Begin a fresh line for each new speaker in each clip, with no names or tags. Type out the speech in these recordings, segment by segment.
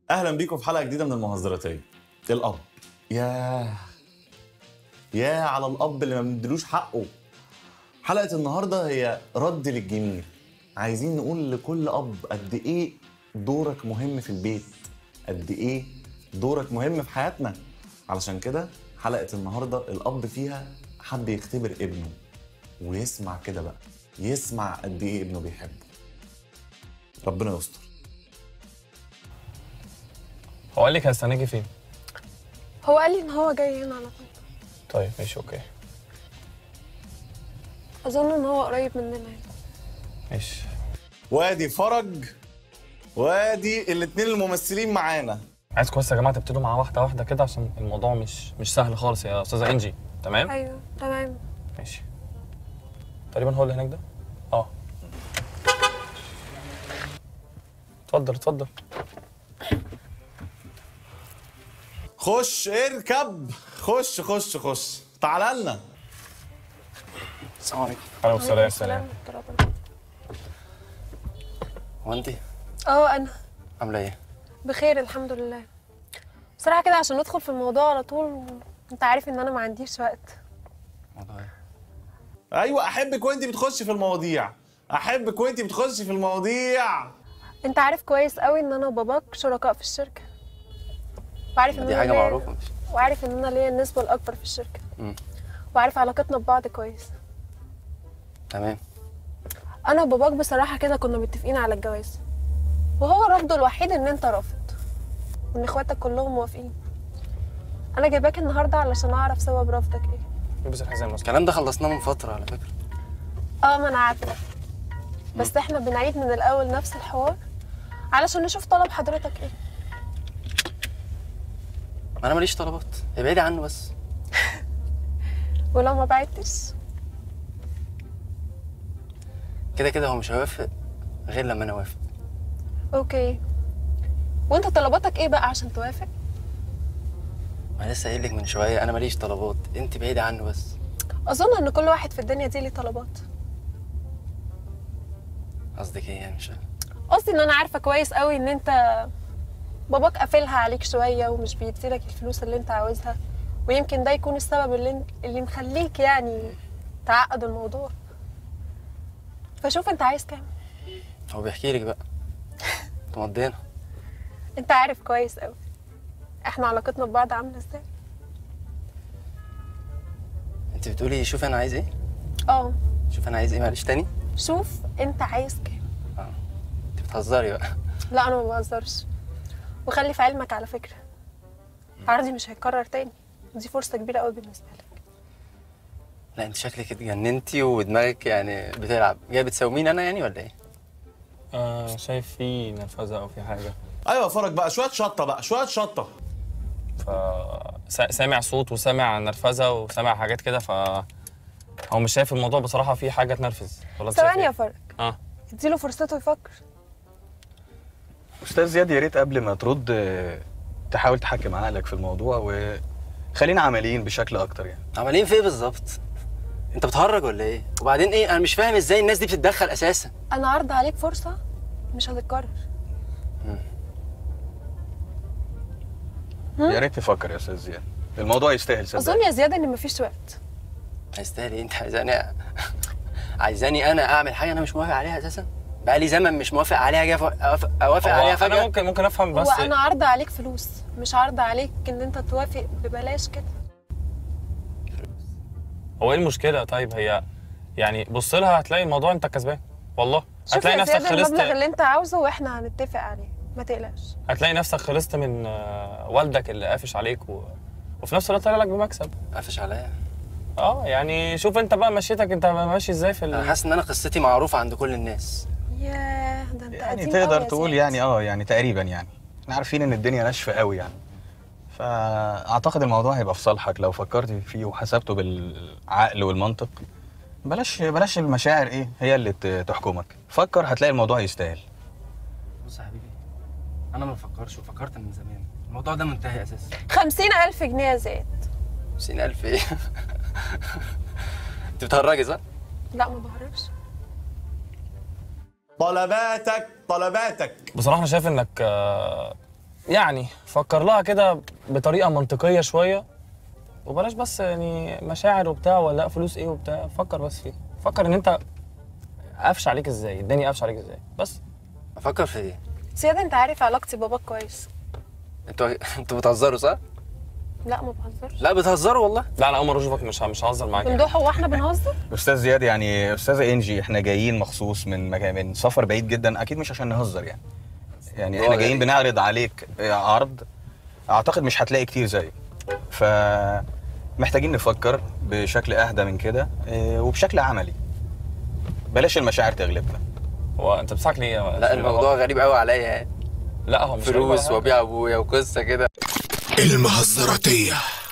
اهلا بيكم في حلقه جديده من المهزرتيه الاب ياه ياه على الاب اللي ما بندلوش حقه حلقه النهارده هي رد للجميل عايزين نقول لكل اب قد ايه دورك مهم في البيت قد ايه دورك مهم في حياتنا علشان كده حلقه النهارده الاب فيها حب يختبر ابنه ويسمع كده بقى يسمع قد ايه ابنه بيحبه ربنا يستر
هو قال لك هستناكي فين؟
هو قال لي ان هو جاي هنا على طول
طيب ماشي اوكي
اظن ان هو قريب مننا يعني
ماشي
وادي فرج وادي الاتنين الممثلين معانا
عايزكم بس يا جماعه تبتدوا مع واحده واحده كده عشان الموضوع مش مش سهل خالص يا استاذه انجي تمام؟
ايوه تمام
ماشي تقريبا هو اللي هناك ده؟ اه اتفضل اتفضل
خش اركب خش خش خش تعال لنا
السلام عليكم
عليكم السلام
عليكم
السلام
ورحمة الله وبركاته.
هو انت
اه انا
عامله ايه؟
بخير الحمد لله بصراحه كده عشان ندخل في الموضوع على طول انت عارف ان انا ما عنديش وقت
موضوع ايه؟
ايوه احبك وانت بتخشي في المواضيع احبك وانت بتخشي في المواضيع
انت عارف كويس قوي ان انا وباباك شركاء في الشركه وعارف ان
دي
أنا
حاجه
ليا-
معروفه مش
وعارف ان انا ليا النسبه الاكبر في الشركه
مم.
وعارف علاقتنا ببعض كويس
تمام
انا وباباك بصراحه كده كنا متفقين على الجواز وهو رفضه الوحيد ان انت رافض وان اخواتك كلهم موافقين انا جايباك النهارده علشان اعرف سبب رفضك ايه
البس الحزام بس
الكلام ده خلصناه من فتره على فكره
اه ما انا عارفه بس احنا بنعيد من الاول نفس الحوار علشان نشوف طلب حضرتك ايه
انا ماليش طلبات ابعدي عنه بس
ولو ما بعتش
كده كده هو مش هيوافق غير لما انا اوافق
اوكي وانت طلباتك ايه بقى عشان توافق
ما لسه قايل لك من شويه انا ماليش طلبات انت بعيدي عنه بس
اظن ان كل واحد في الدنيا دي ليه طلبات
قصدك ايه يعني مش فاهم
قصدي ان انا عارفه كويس قوي ان انت باباك قافلها عليك شويه ومش بيديلك الفلوس اللي انت عاوزها ويمكن ده يكون السبب اللي اللي مخليك يعني تعقد الموضوع فشوف انت عايز كام
هو بيحكي لك بقى انتوا مضينا
انت عارف كويس قوي احنا علاقتنا ببعض عامله ازاي
انت بتقولي شوف انا عايز ايه
اه
شوف انا عايز ايه معلش تاني
شوف انت عايز كام
انت بتهزري بقى
لا انا ما بهزرش وخلي في علمك على فكره عرضي مش هيتكرر تاني دي فرصه كبيره قوي بالنسبه لك
لا انت شكلك اتجننتي ودماغك يعني بتلعب جايه بتساومين انا يعني ولا ايه
آه شايف في نرفزه او في حاجه
ايوه فرج بقى شويه شطه بقى شويه شطه
ف سا- سامع صوت وسامع نرفزه وسامع حاجات كده ف هو مش شايف الموضوع بصراحه في حاجه تنرفز ولا انت شايف
ثواني يا
إيه؟
فرج
اه
اديله فرصته يفكر
استاذ زياد يا ريت قبل ما ترد آه، تحاول تحكم عقلك في الموضوع وخلينا عمليين بشكل اكتر يعني
عمالين في ايه بالظبط انت بتهرج ولا ايه وبعدين ايه انا مش فاهم ازاي الناس دي بتتدخل اساسا
انا عرض عليك فرصه مش هتتكرر
يا ريت تفكر يا استاذ زياد الموضوع يستاهل
اظن
صدقني
يا زياد ان مفيش وقت
هيستاهل ايه انت عايزاني عايزاني انا اعمل حاجه انا مش موافق عليها اساسا بقالي زمن مش موافق عليها جاي أف- أوافق, اوافق
هو
عليها
انا
فجاه
ممكن ممكن افهم بس
هو انا عرض عليك فلوس مش عرض عليك ان انت توافق ببلاش كده
هو ايه المشكله طيب هي يعني بص لها هتلاقي الموضوع انت كسبان والله
شوف
هتلاقي
يا
نفسك
زياد
خلصت
المبلغ اللي انت عاوزه واحنا هنتفق عليه ما تقلقش
هتلاقي نفسك خلصت من آه، والدك اللي قافش عليك و... وفي نفس الوقت طالع لك بمكسب
قفش عليا
اه يعني شوف انت بقى مشيتك انت ماشي ازاي في
انا
ال...
حاسس ان انا قصتي معروفه عند كل الناس
ياه ده انت
يعني
قديم قوي
تقدر
يا
تقول
زياد.
يعني اه يعني تقريبا يعني احنا عارفين ان الدنيا ناشفه قوي يعني فاعتقد الموضوع هيبقى في صالحك لو فكرت فيه وحسبته بالعقل والمنطق بلاش بلاش المشاعر ايه هي اللي ت- تحكمك فكر هتلاقي الموضوع يستاهل
بص يا حبيبي انا ما بفكرش وفكرت من زمان الموضوع ده منتهي اساسا
خمسين ألف جنيه يا زياد
50000 ايه انت بتهرجي صح؟
لا ما بهربش
طلباتك طلباتك
بصراحه انا شايف انك آه، يعني فكر لها كده بطريقه منطقيه شويه وبلاش بس يعني مشاعر وبتاع ولا لا فلوس ايه وبتاع فكر بس فيه فكر ان انت قفش عليك ازاي الدنيا قفش عليك ازاي بس
افكر في ايه
زياد انت عارف علاقتي بباباك كويس
انتوا انتوا بتهزروا صح
لا ما بهزرش
لا بتهزروا والله
لا انا اول مره اشوفك مش مش هزر معاك يعني.
ممدوح هو احنا بنهزر
استاذ زياد يعني استاذه انجي احنا جايين مخصوص من مكان من سفر بعيد جدا اكيد مش عشان نهزر يعني يعني احنا
هو
جايين
يعني-
بنعرض عليك عرض اعتقد مش هتلاقي كتير زيه ف محتاجين نفكر بشكل اهدى من كده اه، وبشكل عملي بلاش المشاعر تغلبنا
هو انت بتضحك ليه
لا الموضوع غريب قوي عليا يعني
لا هو مش غريب ولا
فلوس
حاجة.
وابيع ابويا وقصه كده
المهزراتية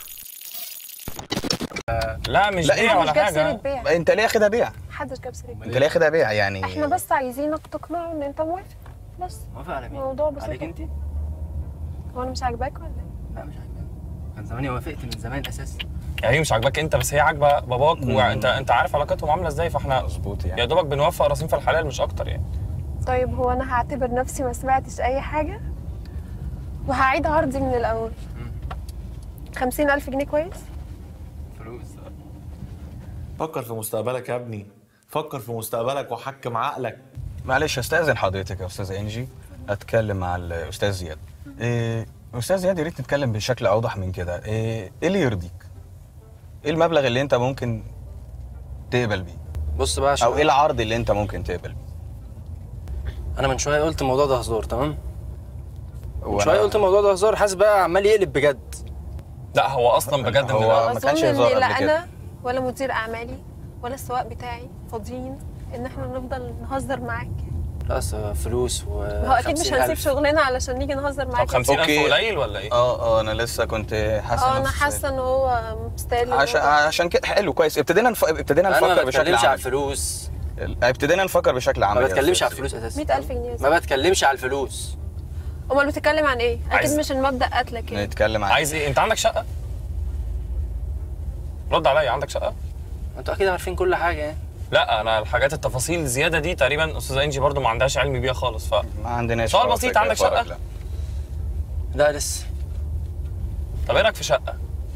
لا مش
لا،
بيع
مش
ولا
جاب سيرة
حاجه
بيع
انت ليه كده بيع
محدش جاب سيرة بيع
انت ليه كده بيع يعني
احنا بس عايزينك تقنعه ان انت موافق بس
موافق على مين؟
موضوع بسيط.
عليك انت؟
هو انا مش عاجباك ولا ايه؟
لا مش عاجباني كان زماني وافقت من زمان اساسا
يعني هي مش عاجباك انت بس هي عاجبه باباك
مم.
وانت انت عارف علاقتهم عامله ازاي فاحنا
مظبوط يعني
يا دوبك بنوفق راسين في الحلال مش اكتر يعني
طيب هو انا هعتبر نفسي ما سمعتش اي حاجة وهعيد عرضي من الاول خمسين الف جنيه كويس
فلوس
فكر في مستقبلك يا ابني فكر في مستقبلك وحكم عقلك
معلش استاذن حضرتك يا استاذه انجي اتكلم مع الاستاذ زياد إيه استاذ زياد يا ريت نتكلم بشكل اوضح من كده ايه إيه اللي يرضيك ايه المبلغ اللي انت ممكن تقبل بيه
بص بقى عشان
او ايه العرض اللي انت ممكن تقبل بيه
انا من شويه قلت الموضوع ده هزار تمام من
وأنا-
شويه قلت الموضوع ده هزار حاسس بقى عمال يقلب بجد
لا هو اصلا بجد من
هو-
الأول.
ما كانش
أظن إن
هزار
لا
قبل كده.
انا ولا مدير اعمالي ولا السواق بتاعي فاضيين ان احنا نفضل نهزر معاك
لا أصل فلوس و
هو اكيد مش هنسيب شغلنا علشان نيجي نهزر
طب
معاك
50000
أوكي.
قليل ولا ايه؟
اه اه انا لسه كنت حاسس
اه انا
نفس-
حاسه ان هو مستاهل
عشان
الموضوع.
عشان كده حلو كويس ابتدينا نف... ابتدينا
انا
نفكر
ما
بشكل
بتكلمش على
عملي
الفلوس
ابتدينا نفكر بشكل
ما
عملي يا
بتكلمش
أستاذ
على الفلوس اساسا
100000 جنيه
ما بتكلمش على الفلوس
امال بتتكلم عن ايه؟
عايز-
اكيد مش المبدا قتلك يعني
نتكلم عن
عايز ايه؟ انت عندك شقه؟ رد عليا عندك شقه؟
انتوا اكيد عارفين كل حاجه يعني
لا انا الحاجات التفاصيل الزياده دي تقريبا استاذه انجي برضو ما عندهاش علم بيها خالص ف
ما عندناش
سؤال
خالص
بسيط،
فكرة
عندك
فرق،
شقة؟
لا.
لا لسه
طب ايه رايك في شقه؟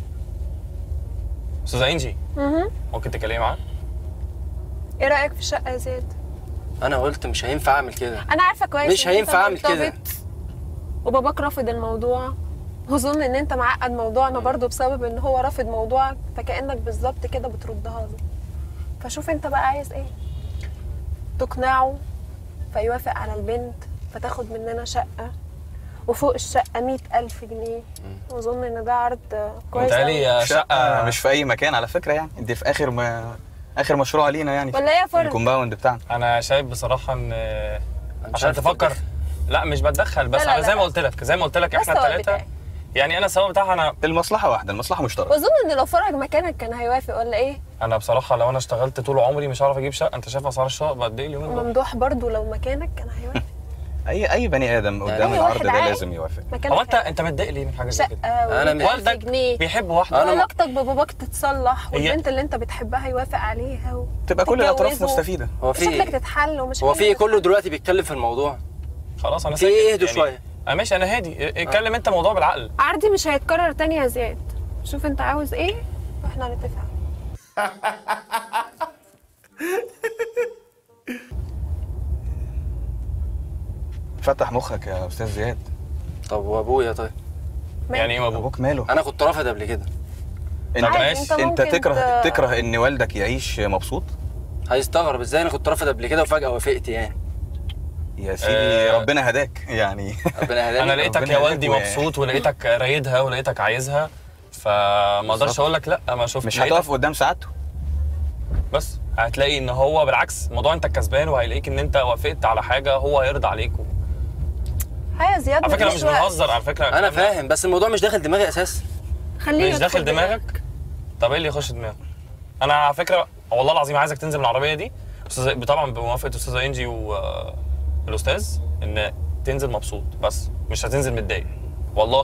استاذه انجي
مهم.
ممكن تكلمي معاه؟
ايه رايك في الشقه يا زياد؟
انا قلت مش هينفع اعمل كده
انا عارفه كويس
مش
إن أنت
هينفع أعمل كده.
مرتبط وباباك رافض الموضوع واظن ان انت معقد موضوعنا برضو بسبب ان هو رافض موضوعك فكانك بالظبط كده بتردها له فشوف انت بقى عايز ايه تقنعه فيوافق على البنت فتاخد مننا شقه وفوق الشقه مئة ألف جنيه واظن ان ده عرض كويس أوي.
متهيألي
شقة
شقه
مش في اي مكان على فكره يعني دي في اخر ما اخر مشروع لينا يعني
ولا ايه يا فرد؟
الكومباوند بتاعنا
انا شايف بصراحه ان
مش
عشان
عارف
تفكر
تتدخل.
لا مش بتدخل بس
لا، لا،
انا زي
لا.
ما قلت لك زي ما قلت لك
ده
احنا
السواق
الثلاثه
بتاعي.
يعني انا السبب بتاعها انا
المصلحه واحده المصلحه مشتركه
واظن ان لو فرج مكانك كان هيوافق ولا ايه
انا بصراحه لو انا اشتغلت طول عمري مش هعرف اجيب شقه انت شايف اسعار الشقق بقد ايه اليومين دول
وممدوح برضو لو مكانك كان هيوافق
اي اي بني ادم قدام
أي
العرض
واحد
ده
عاقل.
لازم يوافق
مكانك
هو انت
هيوافق.
انت متضايق ليه من حاجه زي كده؟
شقه
أنا
و
والدك
جنيه
بيحب واحده
أنا-
علاقتك بباباك تتصلح
هي-
والبنت اللي انت بتحبها يوافق عليها و...
تبقى كل الاطراف
تتجوزوا.
مستفيده
هو في
شكلك
ايه
تتحل ومش
هو في ايه كله دلوقتي بيتكلم في الموضوع
خلاص انا
في
ساكت
ايه اهدوا
يعني-
شويه
اه ماشي انا هادي اتكلم انت موضوع بالعقل
عرضي مش هيتكرر تاني يا زياد شوف انت عاوز ايه واحنا هنتفق
فتح مخك يا استاذ زياد
طب وابويا طيب
يعني ايه ابوك
ابوك ماله
انا كنت رافض قبل كده
انت
عادي،
ماشي
انت
انت
ممكن
تكره
ت-
تكره ان والدك يعيش مبسوط
هيستغرب ازاي انا كنت رافض قبل كده وفجاه وافقت يعني
يا سيدي
آه.
ربنا هداك يعني
ربنا هداني
انا لقيتك
ربنا
يا والدي
يهديك و-
مبسوط ولقيتك رايدها ولقيتك عايزها فما اقدرش
بالظبط.
اقول لك لا ما شفت
مش
لقيتك-
هتقف قدام سعادته
بس هتلاقي ان هو بالعكس موضوع انت كسبان وهيلاقيك ان انت وافقت على حاجه هو هيرضى عليك و...
ها يا زياد
على فكره
مفيش
مش
وقت.
بنهزر على فكره
انا
الكلام ده
فاهم بس الموضوع مش داخل دماغي اساسا
خليه
مش
يدخل
داخل دماغك طب ايه اللي يخش دماغك انا على فكره والله العظيم عايزك تنزل من العربيه دي استاذ طبعا بموافقه استاذه انجي والاستاذ ان تنزل مبسوط بس مش هتنزل متضايق والله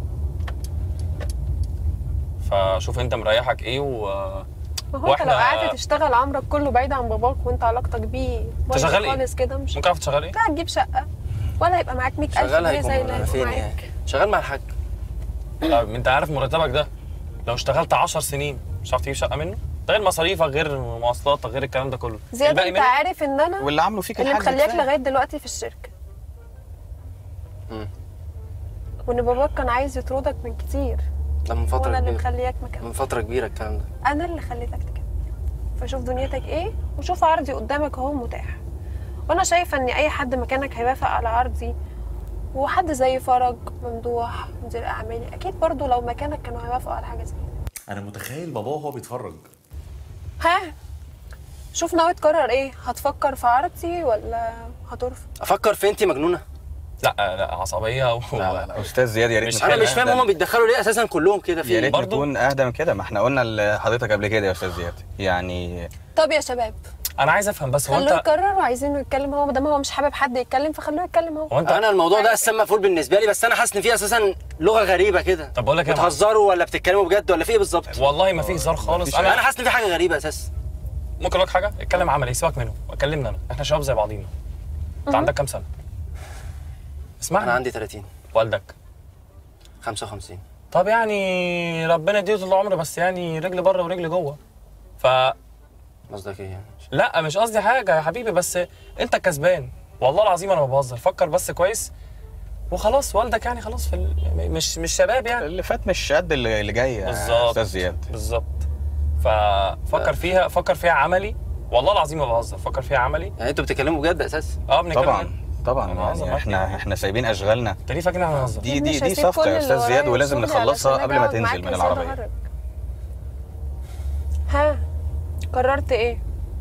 فشوف انت مريحك ايه و
ما هو انت لو
وإحنا-
قعدت تشتغل عمرك كله بعيد عن باباك وانت علاقتك بيه بايظة
شغال ايه؟
خالص كده مش
ممكن اعرف تشغل ايه؟
لا هتجيب شقه ولا هيبقى معاك 100000
شغال
جنيه
هيكون
زي اللي هيبقوا
فين
معاك
يعني؟ شغال مع الحاج
طب انت عارف مرتبك ده لو اشتغلت 10 سنين مش هتعرف تجيب شقه منه ده غير مصاريفك غير مواصلاتك غير الكلام ده كله
زياد
الباقي
انت
منه
عارف ان انا
واللي عامله فيك
اللي
الحاج
مخلياك
كفاية.
لغايه دلوقتي في الشركه
مم.
وان باباك كان عايز يطردك من كتير
ده من فتره
وانا اللي
كبيره
مخلياك مكان
من فتره كبيره الكلام ده
انا اللي خليتك تكمل فشوف دنيتك ايه وشوف عرضي قدامك اهو متاح وانا شايفه ان اي حد مكانك هيوافق على عرضي وحد زي فرج ممدوح مدير اعمالي اكيد برضو لو مكانك كانوا هيوافقوا على حاجه زي كده
انا متخيل باباه وهو بيتفرج
ها شوف ناوي تقرر ايه هتفكر في عرضي ولا هترفض
افكر في انت مجنونه
لا لا عصبيه و...
لا لا لا استاذ زياد يا ريت
مش
نكون
انا مش فاهم
أهدى-
هما بيتدخلوا ليه اساسا كلهم كده في
يا
إيه؟
ريت
برضو؟
نكون اهدى من كده ما احنا قلنا لحضرتك قبل كده يا استاذ زياد يعني
طب يا شباب
انا عايز افهم بس هو
خلوه
انت
يقرر وعايزينه يتكلم هو ما دام هو مش حابب حد يتكلم فخلوه يتكلم هو
هو انت
انا الموضوع ده اساسا مقفول بالنسبه لي بس انا حاسس ان فيه اساسا لغه غريبه كده
طب بقول لك ايه يا
بتهزروا ولا بتتكلموا بجد ولا في ايه بالظبط
والله ما في هزار خالص
انا
انا
حاسس ان في حاجه غريبه اساسا
ممكن اقول لك حاجه اتكلم عملي سيبك منه كلمنا انا احنا شباب زي بعضينا انت عندك كام سنه اسمعني
انا عندي 30
والدك
55
طب يعني ربنا يديه طول العمر بس يعني رجل بره ورجل جوه ف
قصدك ايه يعني
لا مش قصدي حاجه يا حبيبي بس انت الكسبان والله العظيم انا ما بهزر فكر بس كويس وخلاص والدك يعني خلاص في ال... مش مش شباب يعني
اللي فات مش قد اللي اللي جاي يا
بالظبط.
استاذ زياد
بالظبط ففكر فيها فكر فيها عملي والله العظيم ما بهزر فكر فيها عملي
يعني انتوا بتتكلموا بجد اساسا
اه بنتكلم
طبعا طبعا
أنا عاوز
يعني
أعرف
احنا
يعني.
احنا سايبين اشغالنا
انت ليه فاكر ان احنا بنهزر
دي
مش
دي دي
هسيب كل
صفقه يا
اللي
استاذ زياد
ورايا
ولازم
وشغلي
نخلصها
علشان
قبل ما
أجي أقعد
تنزل
معاك
من
يا زياد
العربيه
أهرج. ها قررت ايه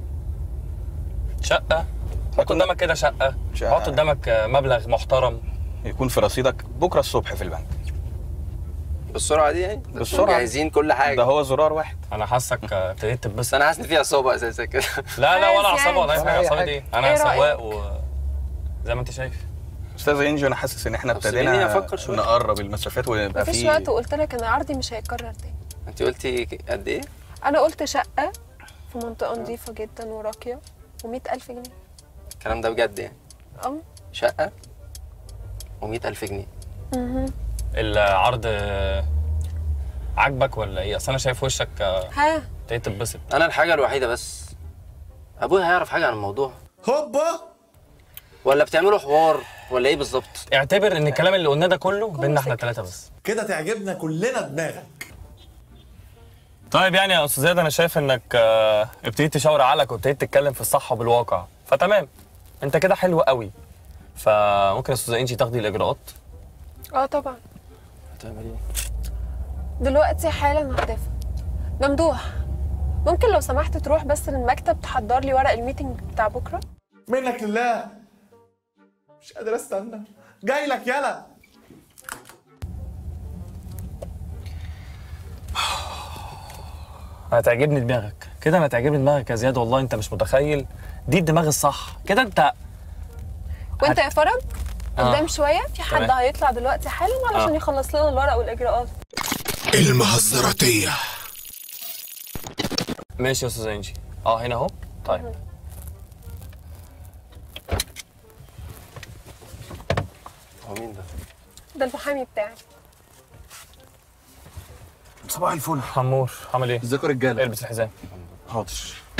شقه حط قدامك كده شقه
شقة.
حط قدامك مبلغ محترم
يكون في رصيدك بكره الصبح في البنك
بالسرعه دي يعني
بالسرعة.
جاهزين كل
ده
حاجه
هو زرار واحد
انا حاسك ابتديت
بس
تتبسط
انا حاسس ان في عصابه اساسا كده
لا لا ولا
عايز
عصابه ولا اي
يعني.
حاجه
ولا أي
عصابه
حاجة.
ايه انا
إيه
سواق و زي ما انت شايف
استاذ انجي انا حاسس ان احنا
طب سيبيني
ابتدينا
أفكر شوية.
نقرب المسافات ويبقى
مفيش
في
وقت وقلت لك ان عرضي مش هيتكرر تاني
انت قلتي قد ايه
انا قلت شقه في منطقه نظيفه جدا وراقيه و ألف جنيه
الكلام ده بجد يعني
اه
شقه و ألف جنيه
العرض آه، عاجبك ولا ايه اصل انا شايف وشك آه،
ها
ابتديت تتبسط
انا الحاجه الوحيده بس ابويا هيعرف حاجه عن الموضوع
هوبا
ولا بتعملوا حوار ولا ايه بالظبط
اعتبر ان الكلام اللي قلناه ده كله بينا احنا
سكت.
الثلاثه بس
كده تعجبنا كلنا دماغك
طيب يعني يا استاذ زياد انا شايف انك آه، ابتديت تشاور عقلك وابتديت تتكلم في الصح وبالواقع فتمام انت كده حلو قوي فممكن يا استاذه انجي تاخدي الاجراءات
اه طبعا
هتعمل ايه
دلوقتي حالا هتفق ممدوح ممكن لو سمحت تروح بس للمكتب تحضر لي ورق الميتنج بتاع بكره
منك لله مش قادر استنى جاي لك يلا
هتعجبني دماغك كده انا هتعجبني دماغك يا زياد والله انت مش متخيل دي الدماغ الصح كده انت
وانت يا فرج
آه.
قدام شويه في حد
تمام.
هيطلع دلوقتي حالا علشان
آه.
يخلص لنا الورق والاجراءات
المهزراتية
ماشي يا استاذ انجي اه هنا اهو طيب
هو مين ده
ده المحامي بتاعي
صباح الفل
حمور عامل ايه؟
ازيكم يا رجاله
البس الحزام
حاضر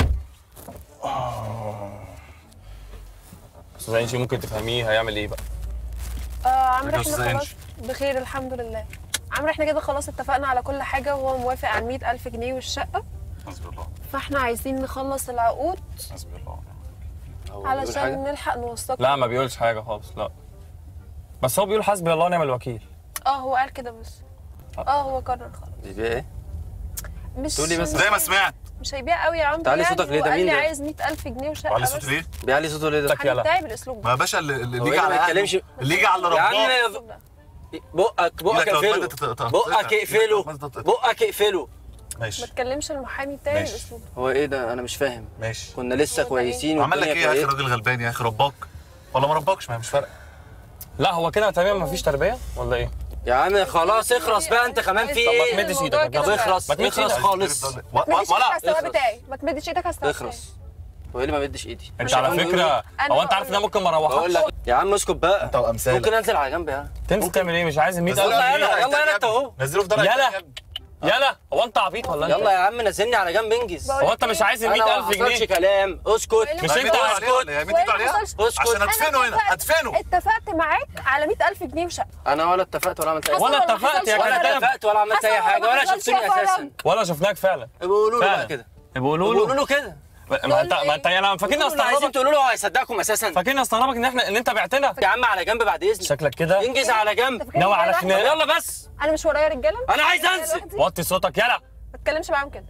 استاذ انجي ممكن تفهميه هيعمل ايه بقى
آه عمرو
ازيك يا
احنا
أستاذ
خلاص بخير الحمد لله عمرو احنا كده خلاص اتفقنا على كل حاجه وهو موافق على 100000 جنيه والشقه
حسبي الله
فاحنا عايزين نخلص العقود
حسبي الله
هو بيقول
علشان
حاجة؟
نلحق نوثق
لا ما بيقولش حاجه خالص لا بس هو بيقول حسبي الله ونعم الوكيل
اه هو قال كده بس اه هو قرر خلاص
بيبيع ايه
مش
تقولي بس
زي ما سمعت
مش هيبيع قوي يا عمرو
تعالي
يعني
صوتك ليه؟ ده
وقال
مين
لي
ده؟
عايز 100000 جنيه وشقه
وعلي
بس
صوت ليه؟
بيعلي صوته ليه ده
لك
الحاجة
يلا.
بتاعي بالاسلوب
ما
ده
يا باشا اللي اللي
هو
يجي
إيه
على
ما
أهله،
يتكلمش
اللي يجي على
يا
رباه
عم
الأسلوب ده.
بقك بقك
إيدك لو
اقفله
اتمدت تقطع.
بقك اقفله
إيدك لو اتمدت
بقك اقفله
ما
ماشي
تكلمش المحامي بتاعي
ماشي.
بالاسلوب ده
هو ايه ده انا مش فاهم
ماشي
كنا لسه
هو ده
كويسين
عمل لك
والدنيا
ايه يا اخي
كويسة.
راجل غلبان يا اخي رباك ولا ما رباكش ما هي مش فارقه
لا هو كده تمام مفيش تربيه ولا ايه؟
يا عم خلاص اخرس بقى انت كمان في
طب ما
ايه
تمدش
الموضوع
ايدك
كده
ما
بقى.
اخرس
ما تمدش
اخرس
إيدك.
خالص
و-
ما تمدش
و-
ايدك على
ولا
السواق
اخرس.
بتاعي ما تمدش ايدك على السواق بتاعي
اخرس هو ايه اللي ما بدش ايدي
انت
مش
على
هقول-
فكره
أنا
هو انت عارف ان انا ممكن ما
بقول
اروحش
لك يا عم اسكت بقى
انت وامثالك
ممكن انزل على جنب يا
تنزل تعمل ايه مش عايز 100000
يلا
جنيه
يلا يلا يلا انت اهو
نزله في درجه
يلا.
تانية يا ابني.
يلا هو انت عبيط ولا انت
يلا يا عم نزلني على جنب انجز
بقول
هو انت مش عايز ال
انا ما
100000
حصلش
جنيه
كلام اسكت
مش
ما
انت
مين قال
اسكت.
عليها ولا إيه؟ مين قال عليها
اسكت.
عشان ادفنه هنا
اتفقت-
ادفنه
اتفقت معاك على 100000 جنيه وشقه
انا ولا اتفقت ولا عملت اي
حصل
حاجه
ولا
ولا
اتفقت
حصلش
يا
ولا
ولا
كذاب.
اتفقت ولا عملت اي
حصل
حاجه
ولا
ولا
حصلش
شفتني
يا فرج.
اساسا
ولا شفناك فعلا
بيقولوا له بقى
فعلا.
كده
بيقولوا
بيقولوا
له
له كده
ما انت ما انت انا فاكرني
بيقولوا له عايزين
استغربك
تقولوا له هو هيصدقكم اساسا
فاكرني استغربك ان احنا ان انت بعتنا
يا عم على جنب بعد اذنك
شكلك كده
انجز على جنب
ناوي على
طب
خناقه
يلا بس
انا مش ورايا رجاله
انا عايز
أنا
انزل
لوحدي.
وطي صوتك يلا
ما تتكلمش معاهم كده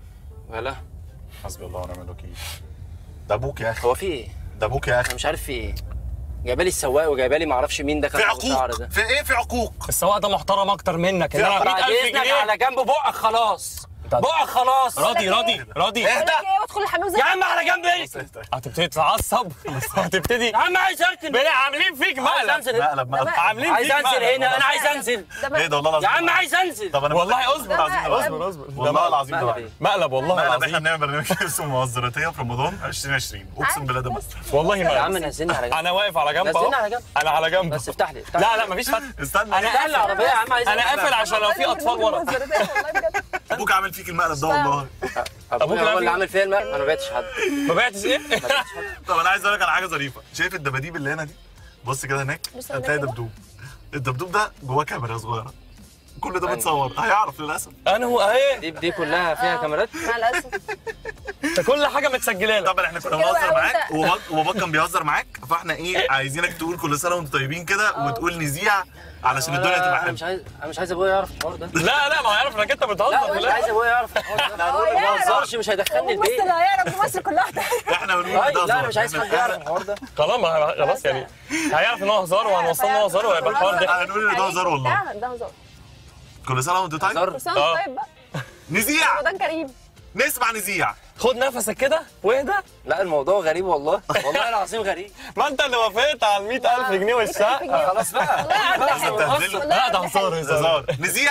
ولا
حسبي الله ونعم الوكيل ده ابوك يا اخي
هو في ايه
ده ابوك يا اخي
انا مش عارف في ايه جايبالي السواق وجايبالي ما اعرفش مين ده
في
كان ابو شعر
عقوق
ده
في ايه في عقوق
السواق ده محترم اكتر منك ان انا
بعد
100000
بعد اذنك
جنيه
على جنب بقك خلاص
انت-
بقك خلاص
راضي راضي راضي
بقول لك ايه ادخل الحمام زي
يا عم على جنب ايه
هتبتدي تتعصب هتبتدي
يا عم عايز اركن
بلا عاملين فيك
عايز
مقلب
انزل
مقلب مقلب
عاملين
عايز
فيك
انزل
مقلب.
هنا انا عايز انزل
ده
ايه ده والله العظيم
يا عم عايز انزل
طب انا
والله اصبر
ده
العظيم
مقلب.
اصبر اصبر ده
والله العظيم ده
مقلب
مقلب.
ايه
مقلب والله
مقلب احنا
العظيم
بنعمل برنامج اسمه مهزرتيه في رمضان 2020 اقسم بالله ده مقلب.
والله
يا عم
مقلب
نزلني على جنب
انا واقف على جنب
نزلني
اهو
على جنب
انا على جنب
بس افتح لي افتح لي.
لا لا مفيش فتح
استنى
انا
افتح لي العربيه يا عم عايز
انا قافل عشان لو في اطفال ورا
والله بجد
ابوك عامل فيك المقلب ده والله
ابوك
أبوك
هو
لا
اللي
في-
عامل فيا المقلب انا ما بعتش حد
ما بعتش ايه
طب انا عايز اقول لك على حاجه ظريفه شايف الدباديب اللي هنا دي بص كده هناك
بص هناك
هتلاقي
كده.
دبدوب الدبدوب ده جواه كاميرا صغيره كل ده
أيوة.
متصور هيعرف للاسف
انا هو اهي
دي دي كلها فيها كاميرات
مع الاسف
انت كل حاجه متسجله لك
طبعا احنا كنا
كده
بنهزر
بقى
معاك
وأنت-
وباباك وباباك كان بيهزر معاك فاحنا ايه عايزينك تقول كل سنه وانتم طيبين كده وتقول نذيع علشان الدنيا تبقى
انا مش
حلوه
عايز انا مش عايز ابويا يعرف الحوار ده
لا لا ما هو يعرف انك انت بتهزر
لا
في
مش
الآخر.
عايز ابويا يعرف الحوار ده احنا هنقول
هو
ما
يعرف.
بهزرش مش هيدخلني
ممثل
البيت
هيعرف مصر كلها
احنا بنقول
طيب
ده
لا انا
هزار.
مش عايز حد
احنا-
يعرف الحوار ده
خلاص ما خلاص يعني هيعرف ان هو هزار وهنوصل ان هو هزار وهيبقى الحوار ده
هنقول ان ده هزار والله
ده ده هزار
كل سنه وانتم طيب
هزار
كل سنه
آه.
وأنت طيب بقى
نذيع
رمضان كريم
نسمع نذيع
خد نفسك كده واهدى
لا الموضوع غريب والله والله العظيم غريب
ما انت اللي وافقت على ال 100000 جنيه والشقه
خلاص بقى
والله
لازم تهزله
لا ده هزار هزار
هزار نذيع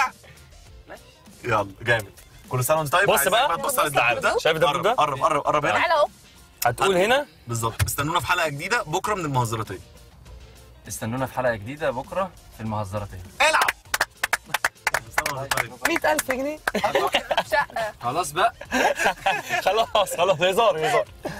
يلا جامد كل سنه وانت طيب
بص
عايزك
بقى.
تبص على الدبدوب ده
شايف الدبدوب ده؟
قرب قرب قرب هنا
تعالى اهو
هتقول هنا
بالظبط استنونا في حلقه جديده بكره من المهزرتيه
استنونا في حلقه جديده بكره في المهزرتين
العب كل سنه وانت طيب
100000 جنيه
شقه
خلاص بقى
خلاص خلاص هزار هزار